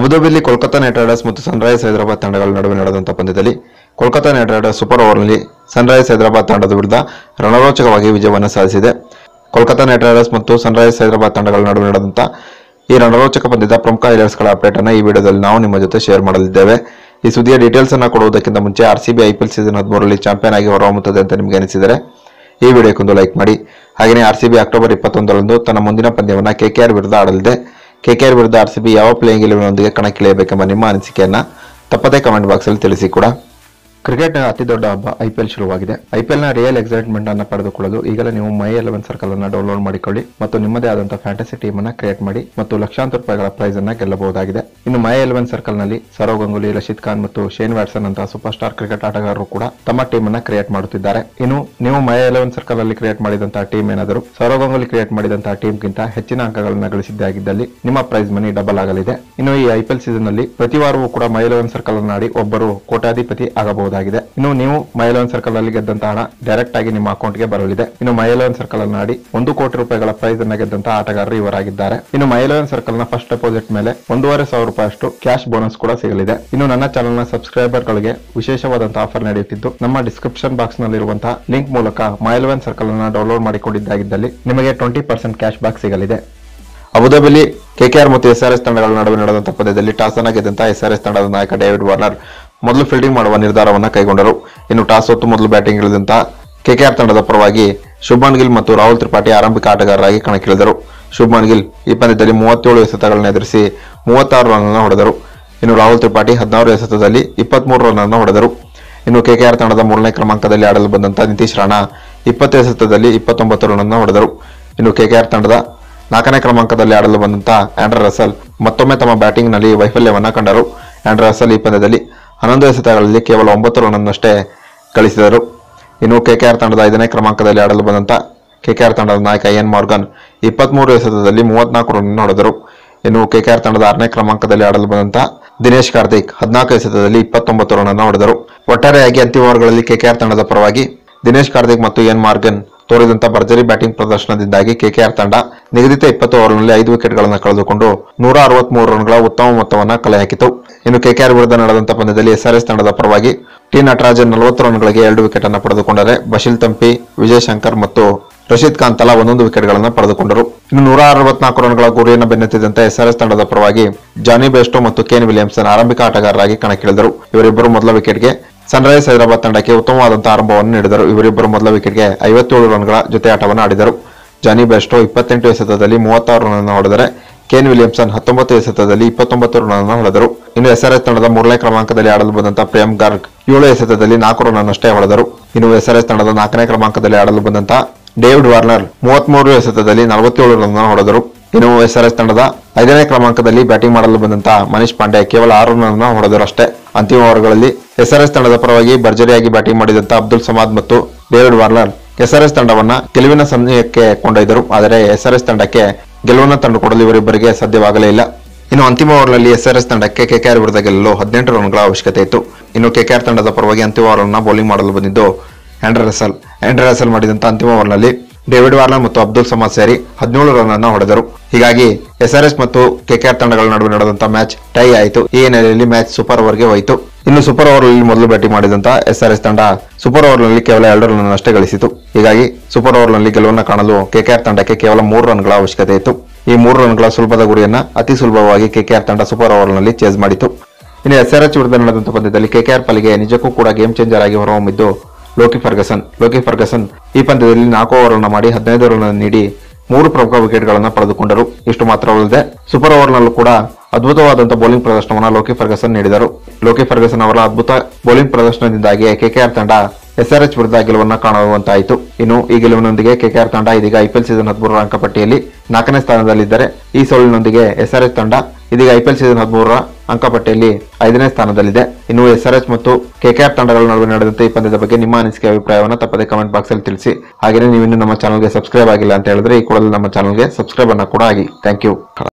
ಅಬುದಾಬಿಯಲ್ಲಿ Kolkata Knight Riders ಮತ್ತು Sunrisers Hyderabad ತಂಡಗಳ ನಡುವೆ ನಡೆದಂತಹ ಪಂದ್ಯದಲ್ಲಿ ಕೋಲ್ಕತಾ ನೈಟ್ ರೈಡರ್ಸ್ ಸೂಪರ್ ಓವರ್ನಲ್ಲಿ ಸನ್ರೈಸರ್ಸ್ ಹೈದರಾಬಾದ್ ತಂಡದ ವಿರುದ್ಧ ರಣರೋಚಕವಾಗಿ ವಿಜಯವನ್ನು ಸಾಧಿಸಿದೆ ಕೋಲ್ಕತಾ ನೈಟ್ ರೈಡರ್ಸ್ ಮತ್ತು ಸನ್ರೈಸರ್ಸ್ ಹೈದರಾಬಾದ್ ತಂಡಗಳ ನಡುವೆ ನಡೆದಂತ ಈ ರಣರೋಚಕ ಪಂದ್ಯದ ಪ್ರಮುಖ ಹೈಲೈಟ್ಸ್ಗಳ ಅಪ್ಡೇಟ್ ಅನ್ನು ಈ ವಿಡಿಯೋದಲ್ಲಿ ನಾವು ನಿಮ್ಮ ಜೊತೆ ಶೇರ್ ಮಾಡಲಿದ್ದೇವೆ ಈ ಸುದ್ದಿಯ ಡೀಟೇಲ್ಸ್ ಅನ್ನು ಕೊಡುವುದಕ್ಕಿಂತ ಮುಂಚೆ R C B IPL season ಹದಿಮೂರರಲ್ಲಿ ಚಾಂಪಿಯನ್ ಆಗಿ ಹೊರಹೊಮ್ಮುತ್ತದೆ ಅಂತ ನಿಮಗೆ ಅನಿಸಿದರೆ ಈ ವಿಡಿಯೋಕ್ಕೊಂದು ಲೈಕ್ ಮಾಡಿ ಹಾಗೆಯೇ ಆರ್ ಸಿ ಬಿ ಅಕ್ಟೋಬರ್ ಇಪ್ಪತ್ತೊಂದರಂದು ತನ್ನ ಮುಂದಿನ ಪಂದ್ಯವನ್ನು ಕೆಕೆಆರ್ ವಿರುದ್ಧ ಆಡಲಿದೆ ಕೆಕೆಆರ್ ವಿರುದ್ಧ ಆರ್ ಸಿ ಬಿ ಯಾವ ಪ್ಲೇಯಿಂಗ್ ಇಲೆವೆನ್ನೊಂದಿಗೆ ಕಣಕ್ಕಿಳಿಯಬೇಕೆಂಬ ನಿಮ್ಮ ಅನಿಸಿಕೆಯನ್ನ ತಪ್ಪದೇ ಕಮೆಂಟ್ ಬಾಕ್ಸಲ್ಲಿ ತಿಳಿಸಿ ಕೂಡ ಕ್ರಿಕೆಟ್ನ ಅತಿ ದೊಡ್ಡ ಹಬ್ಬ ಐಪಿಎಲ್ ಶುರುವಾಗಿದೆ ಐಪಿಎಲ್ನ ರಿಯಲ್ ಎಕ್ಸೈಟ್ಮೆಂಟ್ ಅನ್ನು ಪಡೆದುಕೊಳ್ಳಲು ಈಗಲೇ ನೀವು ಮೈ ಎಲೆವೆನ್ ಸರ್ಕಲ್ ಅನ್ನು ಡೌನ್ಲೋಡ್ ಮಾಡಿಕೊಳ್ಳಿ ಮತ್ತು ನಿಮ್ಮದೇ ಆದಂತಹ ಫ್ಯಾಂಟಸಿ ಟೀಮ್ ಅನ್ನ ಕ್ರಿಯೇಟ್ ಮಾಡಿ ಮತ್ತು ಲಕ್ಷಾಂತರ ರೂಪಾಯಿಗಳ ಪ್ರೈಸ್ ಅನ್ನ ಗೆಲ್ಲಬಹುದಾಗಿದೆ ಇನ್ನು ಮೈ ಎಲೆವೆನ್ ಸರ್ಕಲ್ ನಲ್ಲಿ ಸೌರವ್ ಗಂಗೂಲಿ ರಶೀದ್ ಖಾನ್ ಮತ್ತು ಶೇನ್ ವ್ಯಾಟ್ಸನ್ ಅಂತಹ ಸೂಪರ್ ಸ್ಟಾರ್ ಕ್ರಿಕೆಟ್ ಆಟಗಾರರು ಕೂಡ ತಮ್ಮ ಟೀಮ್ ಅನ್ನ ಕ್ರಿಯೇಟ್ ಮಾಡುತ್ತಿದ್ದಾರೆ ಇನ್ನು ನೀವು ಮೈ ಎಲೆವೆನ್ ಸರ್ಕಲ್ ಅಲ್ಲಿ ಕ್ರಿಯೇಟ್ ಮಾಡಿದಂತಹ ಟೀಮ್ ಏನಾದರೂ ಸೌರವ್ ಗಂಗೂಲಿ ಕ್ರಿಯೇಟ್ ಮಾಡಿದಂತಹ ಟೀಮ್ ಗಿಂತ ಹೆಚ್ಚಿನ ಅಂಕಗಳನ್ನು ಗಳಿಸಿದ್ದಾಗಿದ್ದಲ್ಲಿ ನಿಮ್ಮ ಪ್ರೈಸ್ ಮನಿ ಡಬಲ್ ಆಗಲಿದೆ ಇನ್ನು ಈ ಐಪಿಎಲ್ ಸೀಸನ್ ನಲ್ಲಿ ಪ್ರತಿ ವಾರವೂ ಕೂಡ ಮೈ ಎಲೆವೆನ್ ಸರ್ಕಲ್ ಅನ್ನು ಆಡಿ ಒಬ್ಬರು ಕೋಟ್ಯಾಧಿಪತಿ ಆಗಬಹುದಾಗಿದೆ ಇನ್ನು ನೀವು ಮೈ ಎಲೆವೆನ್ ಸರ್ಕಲ್ ಅಲ್ಲಿ ಗೆದ್ದಂತಹ ಹಣ ಡೈರೆಕ್ಟ್ ಆಗಿ ನಿಮ್ಮ ಅಕೌಂಟ್ಗೆ ಬರಲಿದೆ ಇನ್ನು ಮೈ ಎಲೆವೆನ್ ಸರ್ಕಲ್ ಅನ್ನು ಆಡಿ ಒಂದು ಕೋಟಿ ರೂಪಾಯಿಗಳ ಪ್ರೈಸ್ ಅನ್ನ ಗೆದ್ದಂತಹ ಆಟಗಾರರು ಇವರಾಗಿದ್ದಾರೆ ಇನ್ನು ಮೈ ಎಲೆವೆನ್ ಸರ್ಕಲ್ ನ ಫಸ್ಟ್ ಡೆಪಾಸಿಟ್ ಮೇಲೆ ಒಂದೂವರೆ ಸಾವಿರ ರೂಪಾಯಿ ಅಷ್ಟು ಕ್ಯಾಶ್ ಬೋನಸ್ ಕೂಡ ಸಿಗಲಿದೆ ಇನ್ನು ನನ್ನ ಚಾನಲ್ ನ ಸಬ್ಸ್ಕ್ರೈಬರ್ ಗಳಿಗೆ ವಿಶೇಷವಾದಂತಹ ಆಫರ್ ನಡೆಯುತ್ತಿದ್ದು ನಮ್ಮ ಡಿಸ್ಕ್ರಿಪ್ಷನ್ ಬಾಕ್ಸ್ ನಲ್ಲಿರುವಂತಹ ಲಿಂಕ್ ಮೂಲಕ ಮೈ ಎಲೆವೆನ್ ಸರ್ಕಲ್ ಅನ್ನು ಡೌನ್ಲೋಡ್ ಮಾಡಿಕೊಂಡಿದ್ದಾಗಿದ್ದಲ್ಲಿ ನಿಮಗೆ ಟ್ವೆಂಟಿ ಪರ್ಸೆಂಟ್ ಕ್ಯಾಶ್ ಬ್ಯಾಕ್ ಸಿಗಲಿದೆ ಅಬುದಾಬಿಲಿ ಕೆಕೆಆರ್ ಮತ್ತು ಎಸ್ಆರ್ಎಸ್ ತಂಡಗಳ ನಡುವೆ ನಡೆದಂತಹ ಪಂದ್ಯದಲ್ಲಿ ಟಾಸ್ ಅನ್ನ ಗೆದ್ದಂತಹ ಎಸ್ಆರ್ಎಸ್ ತಂಡದ ನಾಯಕ ಡೇವಿಡ್ ವಾರ್ನರ್ ಮೊದಲು ಫೀಲ್ಡಿಂಗ್ ಮಾಡುವ ನಿರ್ಧಾರವನ್ನ ಕೈಗೊಂಡರು ಇನ್ನು ಟಾಸ್ ಹೊತ್ತು ಮೊದಲು ಬ್ಯಾಟಿಂಗ್ ಇಳಿದಂತಹ ಕೆಕೆಆರ್ ತಂಡದ ಪರವಾಗಿ ಶುಭ್ಮನ್ ಗಿಲ್ ಮತ್ತು ರಾಹುಲ್ ತ್ರಿಪಾಠಿ ಆರಂಭಿಕ ಆಟಗಾರರಾಗಿ ಕಣಕ್ಕಿಳಿದರು ಶುಭ್ಮನ್ ಗಿಲ್ ಈ ಪಂದ್ಯದಲ್ಲಿ ಮೂವತ್ತೇಳು ಎಸೆತಗಳನ್ನು ಎದುರಿಸಿ ಮೂವತ್ತಾರು ರನ್ ಅನ್ನು ಹೊಡೆದರು ಇನ್ನು ರಾಹುಲ್ ತ್ರಿಪಾಠಿ ಹದಿನಾರು ಎಸೆತದಲ್ಲಿ ಇಪ್ಪತ್ಮೂರು ರನ್ ಅನ್ನು ಹೊಡೆದರು ಇನ್ನು ಕೆಕೆಆರ್ ತಂಡದ ಮೂರನೇ ಕ್ರಮಾಂಕದಲ್ಲಿ ಆಡಲು ಬಂದಂತಹ ನಿತೀಶ್ ರಾಣಾ ಇಪ್ಪತ್ತು ಎಸೆತದಲ್ಲಿ ಇಪ್ಪತ್ತೊಂಬತ್ತು ರನ್ ಅನ್ನು ಹೊಡೆದರು ಇನ್ನು ಕೆಕೆಆರ್ ತಂಡದ ನಾಲ್ಕನೇ ಕ್ರಮಾಂಕದಲ್ಲಿ ಆಡಲು ಬಂದಂತಹ ಆಂಡ್ರ ರಸಲ್ ಮತ್ತೊಮ್ಮೆ ತಮ್ಮ ಬ್ಯಾಟಿಂಗ್ ನಲ್ಲಿ ವೈಫಲ್ಯವನ್ನ ಕಂಡರು ಆಂಡ್ರ ರಸಲ್ ಈ ಪಂದ್ಯದಲ್ಲಿ ಹನ್ನೊಂದು ಎಸೆತಗಳಲ್ಲಿ ಕೇವಲ ಒಂಬತ್ತು ರನ್ ಅನ್ನಷ್ಟೇ ಗಳಿಸಿದರು ಇನ್ನು ಕೆಕೆಆರ್ ತಂಡದ ಐದನೇ ಕ್ರಮಾಂಕದಲ್ಲಿ ಆಡಲು ಬಂದಂತ ಕೆಕೆಆರ್ ತಂಡದ ನಾಯಕ ಎನ್ ಮಾರ್ಗನ್ ಇಪ್ಪತ್ಮೂರು ಎಸೆತದಲ್ಲಿ ಮೂವತ್ನಾಲ್ಕು ರನ್ ಹೊಡೆದರು ಇನ್ನು ಕೆಕೆಆರ್ ತಂಡದ ಆರನೇ ಕ್ರಮಾಂಕದಲ್ಲಿ ಆಡಲು ಬಂದಂತ ದಿನೇಶ್ ಕಾರ್ತಿಕ್ ಹದಿನಾಲ್ಕು ಎಸೆತದಲ್ಲಿ ಇಪ್ಪತ್ತೊಂಬತ್ತು ರನ್ ಅನ್ನು ಹೊಡೆದರು ಒಟ್ಟಾರೆಯಾಗಿ ಅಂತಿಮ ಓವರ್ಗಳಲ್ಲಿ ಕೆಕೆಆರ್ ತಂಡದ ಪರವಾಗಿ ದಿನೇಶ್ ಕಾರ್ತಿಕ್ ಮತ್ತು ಎನ್ ಮಾರ್ಗನ್ ತೋರಿದಂತ ಭರ್ಜರಿ ಬ್ಯಾಟಿಂಗ್ ಪ್ರದರ್ಶನದಿಂದಾಗಿ ಕೆಕೆಆರ್ ತಂಡ ನಿಗದಿತ ಇಪ್ಪತ್ತು ಓವರ್ನಲ್ಲಿ ಐದು ವಿಕೆಟ್ಗಳನ್ನು ಕಳೆದುಕೊಂಡು ನೂರ ಅರವತ್ಮೂರು ರನ್ಗಳ ಉತ್ತಮ ಮೊತ್ತವನ್ನು ಕಲೆ ಹಾಕಿತು ಇನ್ನು ಕೆಕೆಆರ್ ವಿರುದ್ಧ ನಡೆದಂತ ಪಂದ್ಯದಲ್ಲಿ ಎಸ್ಆರ್ಎಸ್ ತಂಡದ ಪರವಾಗಿ ಟಿ ನಟರಾಜನ್ ನಲವತ್ತು ರನ್ಗಳಿಗೆ ಎರಡು ವಿಕೆಟ್ ಅನ್ನು ಪಡೆದುಕೊಂಡರೆ ಬಶಿಲ್ ತಂಪಿ ವಿಜಯ್ ಶಂಕರ್ ಮತ್ತು ರಶೀದ್ ಖಾನ್ ತಲಾ ಒಂದೊಂದು ವಿಕೆಟ್ಗಳನ್ನು ಪಡೆದುಕೊಂಡರು ಇನ್ನು ನೂರ ಅರವತ್ನಾಲ್ಕು ರನ್ಗಳ ಗುರಿಯನ್ನು ಬೆನ್ನತ್ತಿದಂತೆ ಎಸ್ಆರ್ಎಸ್ ತಂಡದ ಪರವಾಗಿ ಜಾನಿ ಬೆಸ್ಟೋ ಮತ್ತು ಕೇನ್ ವಿಲಿಯಮ್ಸನ್ ಆರಂಭಿಕ ಆಟಗಾರರಾಗಿ ಕಣಕ್ಕಿಳಿದರು ಇವರಿಬ್ಬರು ಮೊದಲ ವಿಕೆಟ್ಗೆ ಸನ್ರೈಸ್ ಹೈದರಾಬಾದ್ ತಂಡಕ್ಕೆ ಉತ್ತಮವಾದಂತಹ ಆರಂಭವನ್ನು ನೀಡಿದರು ಇವರಿಬ್ಬರು ಮೊದಲ ವಿಕೆಟ್ಗೆ ಐವತ್ತೇಳು ರನ್ಗಳ ಜೊತೆ ಆಟವನ್ನು ಆಡಿದರು ಜಾನಿ ಬೆಸ್ಟೋ ಇಪ್ಪತ್ತೆಂಟು ಎಸೆತದಲ್ಲಿ ಮೂವತ್ತಾರು ರನ್ ಅನ್ನು ಹೊಡೆದರೆ ಕೇನ್ ವಿಲಿಯಮ್ಸನ್ ಹತ್ತೊಂಬತ್ತು ಎಸೆತದಲ್ಲಿ ಇಪ್ಪತ್ತೊಂಬತ್ತು ರನ್ ಅನ್ನು ಹೊಡೆದರು ಇನ್ನು ಎಸ್ಆರ್ಎಸ್ ತಂಡದ ಮೂರನೇ ಕ್ರಮಾಂಕದಲ್ಲಿ ಆಡಲು ಬಂದಂತಹ ಪ್ರೇಮ್ ಗಾರ್ಗ್ ಏಳು ಎಸೆತದಲ್ಲಿ ನಾಲ್ಕು ರನ್ ಅನ್ನಷ್ಟೇ ಹೊಡೆದರು ಇನ್ನು ಎಸ್ಆರ್ಎಸ್ ತಂಡದ ನಾಲ್ಕನೇ ಕ್ರಮಾಂಕದಲ್ಲಿ ಆಡಲು ಬಂದಂತಹ ಡೇವಿಡ್ ವಾರ್ನರ್ ಮೂವತ್ಮೂರು ಎಸೆತದಲ್ಲಿ ನಲವತ್ತೇಳು ರನ್ ಅನ್ನು ಹೊಡೆದರು ಇನ್ನು ಎಸ್ಆರ್ಎಸ್ ತಂಡದ ಐದನೇ ಕ್ರಮಾಂಕದಲ್ಲಿ ಬ್ಯಾಟಿಂಗ್ ಮಾಡಲು ಬಂದಂತಹ ಮನೀಶ್ ಪಾಂಡೆ ಕೇವಲ ಆರು ರನ್ ಅನ್ನು ಹೊಡೆದರು ಅಷ್ಟೇ ಅಂತಿಮ ಓವರ್ಗಳಲ್ಲಿ ಎಸ್ಆರ್ಎಸ್ ತಂಡದ ಪರವಾಗಿ ಭರ್ಜರಿಯಾಗಿ ಬ್ಯಾಟಿಂಗ್ ಮಾಡಿದಂತಹ ಅಬ್ದುಲ್ ಸಮಾದ್ ಮತ್ತು ಡೇವಿಡ್ ವಾರ್ನರ್ ಎಸ್ಆರ್ಎಸ್ ತಂಡವನ್ನ ಗೆಲುವಿನ ಸಮಯಕ್ಕೆ ಕೊಂಡೊಯ್ದರು ಆದರೆ ಎಸ್ಆರ್ಎಸ್ ತಂಡಕ್ಕೆ ಗೆಲುವನ್ನು ತಂದುಕೊಡಲು ಇವರಿಬ್ಬರಿಗೆ ಸಾಧ್ಯವಾಗಲೇ ಇಲ್ಲ ಇನ್ನು ಅಂತಿಮ ಓವರ್ನಲ್ಲಿ ಎಸ್ಆರ್ಎಸ್ ತಂಡಕ್ಕೆ ಕೆಕೆಆರ್ ವಿರುದ್ಧ ಗೆಲ್ಲಲು ಹದಿನೆಂಟು ರನ್ಗಳ ಅವಶ್ಯಕತೆ ಇತ್ತು ಇನ್ನು ಕೆಕೆಆರ್ ತಂಡದ ಪರವಾಗಿ ಅಂತಿಮ ಓವರ್ನ ಬೌಲಿಂಗ್ ಮಾಡಲು ಬಂದಿದ್ದು ಆಂಡ್ರೆ ರಸಲ್ ಆಂಡ್ರೆ ರಸಲ್ ಮಾಡಿದಂತ ಅಂತಿಮ ಓವರ್ನಲ್ಲಿ ಡೇವಿಡ್ ವಾರ್ನರ್ ಮತ್ತು ಅಬ್ದುಲ್ ಸಮಾದ್ ಸೇರಿ ಹದಿನೇಳು ರನ್ ಅನ್ನು ಹೊಡೆದರು ಹೀಗಾಗಿ ಎಸ್ಆರ್ಎಸ್ ಮತ್ತು ಕೆಕೆಆರ್ ತಂಡಗಳ ನಡುವೆ ನಡೆದಂತಹ ಮ್ಯಾಚ್ ಟೈ ಆಯಿತು ಈ ಹಿನ್ನೆಲೆಯಲ್ಲಿ ಮ್ಯಾಚ್ ಸೂಪರ್ ಓವರ್ಗೆ ಹೋಯಿತು ಇನ್ನು ಸೂಪರ್ ಓವರ್ ನಲ್ಲಿ ಮೊದಲು ಬ್ಯಾಟಿಂಗ್ ಮಾಡಿದಂತಹ ಎಸ್ಆರ್ಎಸ್ ತಂಡ ಸೂಪರ್ ಓವರ್ ನಲ್ಲಿ ಕೇವಲ ಎರಡು ರನ್ ಅಷ್ಟೇ ಗಳಿಸಿತು ಹೀಗಾಗಿ ಸೂಪರ್ ಓವರ್ ನಲ್ಲಿ ಗೆಲುವನ್ನು ಕಾಣಲು ಕೆಕೆಆರ್ ತಂಡಕ್ಕೆ ಕೇವಲ ಮೂರು ರನ್ಗಳ ಅವಶ್ಯಕತೆ ಇತ್ತು ಈ ಮೂರು ರನ್ಗಳ ಸುಲಭದ ಗುರಿಯನ್ನ ಅತಿ ಸುಲಭವಾಗಿ ಕೆಕೆಆರ್ ತಂಡ ಸೂಪರ್ ಓವರ್ ನಲ್ಲಿ ಚೇಸ್ ಮಾಡಿತು ಇನ್ನು ಎಸ್ಆರ್ಎಚ್ ವಿರುದ್ಧ ನಡೆದಂತ ಪಂದ್ಯದಲ್ಲಿ ಕೆಕೆಆರ್ ಪಾಲಿಗೆ ನಿಜಕ್ಕೂ ಕೂಡ ಗೇಮ್ ಚೇಂಜರ್ ಆಗಿ ಹೊರಹೊಮ್ಮಿದ್ದು ಲೋಕಿ ಫರ್ಗಸನ್ ಲೋಕಿ ಫರ್ಗಸನ್ ಈ ಪಂದ್ಯದಲ್ಲಿ ನಾಲ್ಕು ಓವರ್ ಅನ್ನು ಮಾಡಿ ಹದಿನೈದು ರನ್ ನೀಡಿ ಮೂರು ಪ್ರಮುಖ ವಿಕೆಟ್ಗಳನ್ನು ಪಡೆದುಕೊಂಡರು ಇಷ್ಟು ಮಾತ್ರವಲ್ಲದೆ ಸೂಪರ್ ಓವರ್ನಲ್ಲೂ ಕೂಡ ಅದ್ಭುತವಾದಂತಹ ಬೌಲಿಂಗ್ ಪ್ರದರ್ಶನವನ್ನು ಲೋಕಿ ಫರ್ಗಸನ್ ನೀಡಿದರು ಲೋಕಿ ಫರ್ಗಸನ್ ಅವರ ಅದ್ಭುತ ಬೌಲಿಂಗ್ ಪ್ರದರ್ಶನದಿಂದಾಗಿ ಕೆಕೆಆರ್ ತಂಡ ಎಸ್ಆರ್ಎಚ್ ವಿರುದ್ಧ ಗೆಲುವನ್ನು ಕಾಣುವಂತಾಯಿತು ಇನ್ನು ಈ ಗೆಲುವಿನೊಂದಿಗೆ ಕೆಕೆಆರ್ ತಂಡ ಇದೀಗ ಐಪಿಎಲ್ ಸೀಸನ್ ಹದಿಮೂರರ ಅಂಕಪಟ್ಟಿಯಲ್ಲಿ ನಾಲ್ಕನೇ ಸ್ಥಾನದಲ್ಲಿದ್ದರೆ ಈ ಸೋಲಿನೊಂದಿಗೆ ಎಸ್ಆರ್ಎಚ್ ತಂಡ ಇದೀಗ ಐಪಿಎಲ್ ಸೀಸನ್ ಹದಿಮೂರರ ಅಂಕಪಟ್ಟಿಯಲ್ಲಿ ಐದನೇ ಸ್ಥಾನದಲ್ಲಿದೆ ಇನ್ನು ಎಸ್ಆರ್ಎಚ್ ಮತ್ತು ಕೆಕೆಆರ್ ತಂಡಗಳ ನಡುವೆ ನಡೆದಂತ ಈ ಪಂದ್ಯದ ಬಗ್ಗೆ ನಿಮ್ಮ ಅನಿಸಿಕೆ ಅಭಿಪ್ರಾಯವನ್ನು ತಪ್ಪದೆ ಕಮೆಂಟ್ ಬಾಕ್ಸ್ ಅಲ್ಲಿ ತಿಳಿಸಿ ಹಾಗೆಯೇ ನೀವು ಇನ್ನೂ ನಮ್ಮ ಚಾನಲ್ಗೆ ಸಬ್ಸ್ಕ್ರೈಬ್ ಆಗಿಲ್ಲ ಅಂತ ಹೇಳಿದ್ರೆ ಈ ಕೂಡಲೇ ನಮ್ಮ ಚಾನಲ್ಗೆ ಸಬ್ಸ್ಕ್ರೈಬ್ ಅನ್ನ ಕೂಡ ಆಗಿ ಥ್ಯಾಂಕ್ ಯು